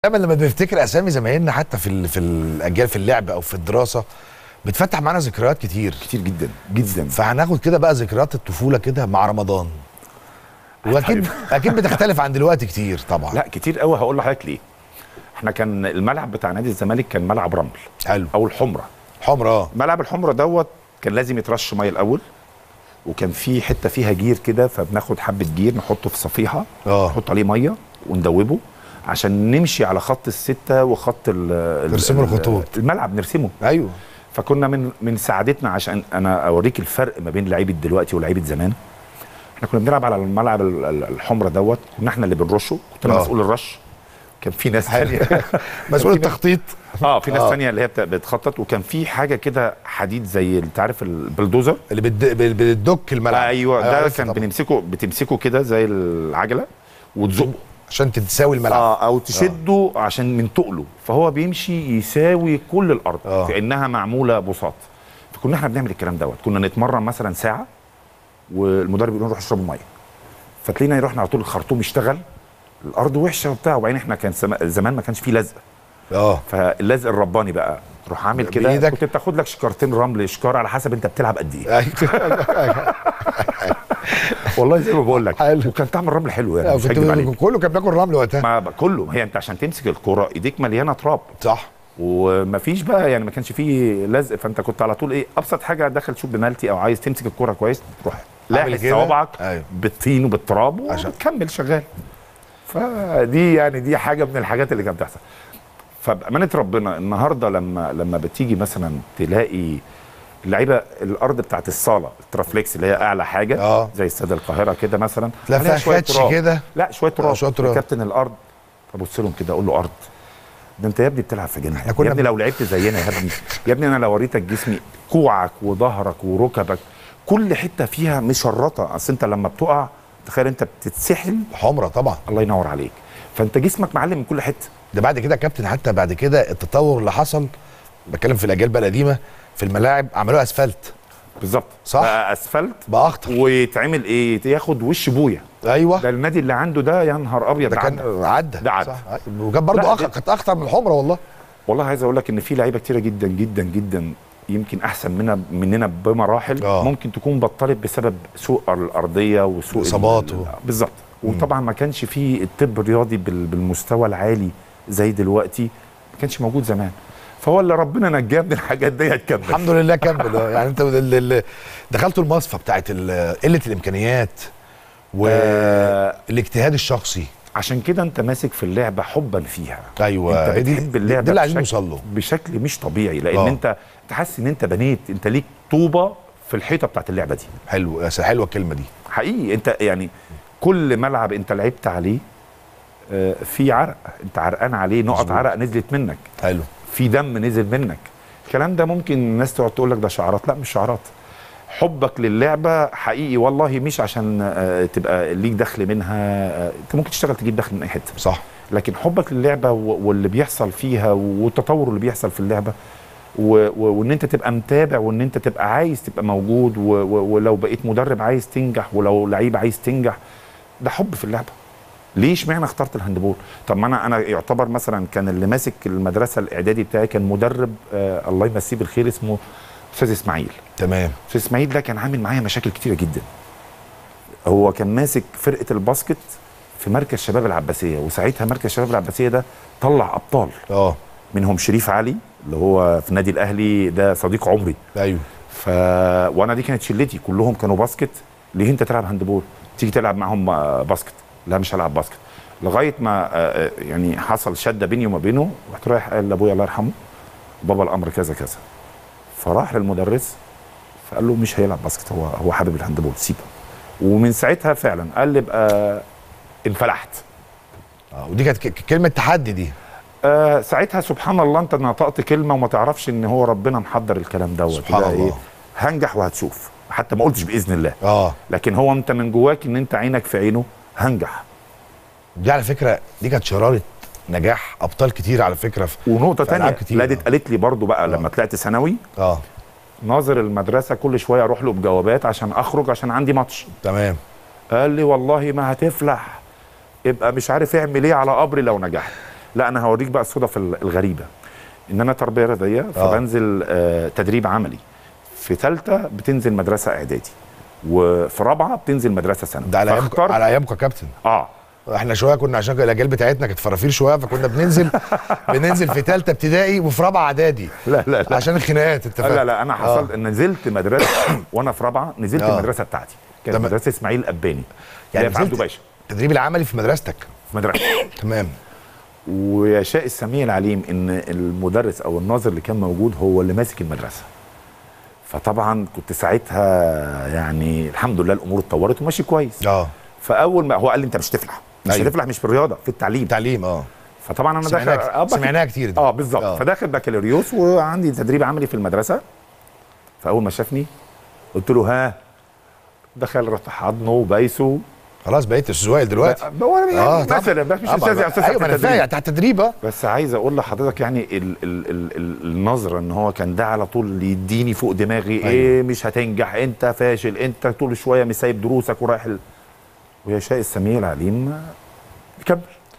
دايما لما بنفتكر اسامي زمايلنا حتى في ال- في الاجيال في اللعب او في الدراسه بتفتح معانا ذكريات كتير كتير جدا جدا فهناخد كده بقى ذكريات الطفوله كده مع رمضان واكيد اكيد بتختلف عن دلوقتي كتير طبعا لا كتير قوي هقول لحضرتك ليه احنا كان الملعب بتاع نادي الزمالك كان ملعب رمل حلو او الحمره حمرا اه ملعب الحمره دوت كان لازم يترش ميه الاول وكان في حته فيها جير كده فبناخد حبه جير نحطه في صفيحه اه نحط عليه ميه وندوبه عشان نمشي على خط الستة وخط ال ال- ترسموا ال- الخطوط. الملعب نرسمه ايوه فكنا من من سعادتنا عشان انا اوريك الفرق ما بين لعيبه دلوقتي ولعيبه زمان احنا كنا بنلعب على الملعب ال- ال- الحمرة دوت كنا احنا اللي بنرشه كنت انا آه. مسؤول الرش كان في ناس ثانيه مسؤول التخطيط اه في ناس آه. ثانيه اللي هي بت- بتخطط وكان في حاجه كده حديد زي انت عارف البلدوزر اللي بتد- بتدك الملعب ايوه ده عارفها كان طبعاً. بنمسكه بتمسكه كده زي العجله وتزقه عشان تساوي الملعب اه او تشده آه. عشان من تقله فهو بيمشي يساوي كل الارض آه. آه. كانها معموله بساط فكنا احنا بنعمل الكلام دوت كنا نتمرن مثلا ساعه والمدرب يقول نروح اشربوا ميه فتلاقينا رحنا على طول الخرطوم يشتغل الارض وحشه وبتاع وبعدين احنا كان سما- زمان ما كانش فيه لزق اه فاللزق الرباني بقى تروح عامل كده بإيدك؟ كنت بتاخد لك شكارتين رمل شكار على حسب انت بتلعب قد ايه ايوه والله زي ما بقول لك حلو. وكان طعم الرمل حلو يعني مش هكدب عليك كنت كله كان بياكل رمل وقتها ما ب- كله ما هي انت عشان تمسك الكرة ايديك مليانه تراب صح ومفيش بقى يعني ما كانش فيه لزق فانت كنت على طول ايه ابسط حاجه داخل شوت بنالتي او عايز تمسك الكرة كويس تروح لاحس كده؟ صوابعك أيوة. بالطين وبالتراب عشان- وتكمل شغال فدي يعني دي حاجه من الحاجات اللي كانت بتحصل فبامانه ربنا النهارده لما لما بتيجي مثلا تلاقي اللعيبه الارض بتاعت الصاله الترافليكس اللي هي اعلى حاجه آه. زي استاد القاهره كده مثلا تلاقي عليها فيها شوية خدش تراب. كده. لا شويه تراب شوية تراب. كابتن الارض ابص لهم كده اقول له ارض ده انت يا ابني بتلعب في جنه كنا يا ابني لو لعبت زينا يا ابني يا ابني انا لو وريتك جسمي كوعك وظهرك وركبك كل حته فيها مشرطه اصل انت لما بتقع تخيل انت بتتسحل حمرا طبعا الله ينور عليك فانت جسمك معلم من كل حته ده بعد كده يا كابتن حتى بعد كده التطور اللي حصل بتكلم في الاجيال بقى القديمه في الملاعب عملوها اسفلت بالظبط صح. بقى اسفلت بقى اخطر ويتعمل ايه ياخد وش بويا ايوه ده النادي اللي عنده ده يا نهار ابيض ده عدى. كان عدى ده عدى. صح وكان برضه لا، أخ... دي- كانت اخطر من الحمرا والله والله عايز اقول لك ان في لعيبه كتيره جدا جدا جدا يمكن احسن منا مننا بمراحل آه. ممكن تكون بطلت بسبب سوء الارضيه وسوء ال- إصابات ال- و- بالظبط وطبعا ما كانش في الطب الرياضي بال- بالمستوى العالي زي دلوقتي ما كانش موجود زمان فهو اللي ربنا نجاه من الحاجات دي هتكمل الحمد لله كمل آه. يعني انت ال- ال- دخلتوا المصفى بتاعت ال- قله الامكانيات والاجتهاد الشخصي عشان كده انت ماسك في اللعبه حبا فيها ايوه انت هي دي- بتحب اللعبه ده اللي عايزين بشكل- نوصل له بشكل مش طبيعي لان آه. انت تحس ان انت بنيت انت ليك طوبه في الحيطه بتاعت اللعبه دي حلو يا سلام، حلوه الكلمه دي حقيقي انت يعني كل ملعب انت لعبت عليه آه، في عرق انت عرقان عليه نقط مظبوط. عرق نزلت منك حلو في دم نزل منك الكلام ده ممكن الناس تقعد تقول لك ده شعارات لا مش شعارات حبك للعبه حقيقي والله مش عشان آه، تبقى ليك دخل منها آه، انت ممكن تشتغل تجيب دخل من اي حته صح لكن حبك للعبه و- واللي بيحصل فيها والتطور اللي بيحصل في اللعبه و- و- وان انت تبقى متابع وان انت تبقى عايز تبقى موجود و- و- ولو بقيت مدرب عايز تنجح ولو لعيب عايز تنجح ده حب في اللعبه ليه اشمعنى اخترت الهاندبول طب ما انا انا يعتبر مثلا كان اللي ماسك المدرسه الاعدادي بتاعي كان مدرب آه الله يمسيه بالخير اسمه استاذ اسماعيل تمام استاذ اسماعيل ده كان عامل معايا مشاكل كتيره جدا هو كان ماسك فرقه الباسكت في مركز شباب العباسيه وساعتها مركز شباب العباسيه ده طلع ابطال اه منهم شريف علي اللي هو في النادي الاهلي ده صديق عمري ايوه ف وانا دي كانت شلتي كلهم كانوا باسكت ليه انت تلعب هاندبول تيجي تلعب معاهم آه، باسكت لا مش هلعب باسكت لغايه ما آه، آه، يعني حصل شده بيني وما بينه رحت رايح قال لابويا الله يرحمه بابا الامر كذا كذا فراح للمدرس فقال له مش هيلعب باسكت هو هو حابب الهاندبول سيبه ومن ساعتها فعلا قال لي بقى انفلحت اه ودي كانت ك- ك- كلمه تحدي دي آه ساعتها سبحان الله انت نطقت كلمه وما تعرفش ان هو ربنا محضر الكلام دوت سبحان ده الله. هنجح وهتشوف حتى ما قلتش باذن الله اه لكن هو انت من جواك ان انت عينك في عينه هنجح دي على فكره دي كانت شراره نجاح ابطال كتير على فكره في ونقطه في ألعاب تانية كتير. لا دي اتقالت لي برضو بقى لما طلعت ثانوي اه ناظر المدرسه كل شويه اروح له بجوابات عشان اخرج عشان عندي ماتش تمام قال لي والله ما هتفلح ابقى مش عارف اعمل ايه على قبري لو نجحت لا انا هوريك بقى الصدف ال- الغريبه ان انا تربيه رياضيه فبنزل آه تدريب عملي في ثالثه بتنزل مدرسه اعدادي وفي رابعه بتنزل مدرسه ثانوي ده على ايامكم فاخترت- على ايامكم يا كابتن اه احنا شويه كنا عشان الاجيال بتاعتنا كانت فرافير شويه فكنا بننزل بننزل في ثالثه ابتدائي وفي رابعه اعدادي لا لا لا عشان الخناقات انت فاهم لا لا انا حصلت ان نزلت مدرسه وانا في رابعه نزلت آه. المدرسه بتاعتي كانت تمام. مدرسه اسماعيل الاباني يعني يعني في عبده نزلت باشا التدريب العملي في مدرستك في مدرسه تمام ويشاء السميع العليم ان المدرس او الناظر اللي كان موجود هو اللي ماسك المدرسه فطبعا كنت ساعتها يعني الحمد لله الامور اتطورت وماشي كويس اه فاول ما هو قال لي انت مش تفلح مش أيوة. هتفلح مش في الرياضه في التعليم تعليم اه فطبعا انا داخل سمعناها آه، كتير- بك- سمعناها كتير دي. اه بالظبط آه. فداخل بكالوريوس وعندي تدريب عملي في المدرسه فاول ما شافني قلت له ها دخل رحت حضنه وبايسه خلاص بقيت استاذ وائل دلوقتي ب- هو أنا يعني طبعا. مثلا بس مش طبعا. استاذ يا استاذ ايوه ما انا التدريب. فاهم تحت التدريب اه بس عايز اقول لحضرتك يعني ال ال ال ال النظره ان هو كان ده على طول يديني فوق دماغي أيوة. ايه مش هتنجح انت فاشل انت طول شويه مش سايب دروسك ورايح ال... ويشاء السميع العليم كمل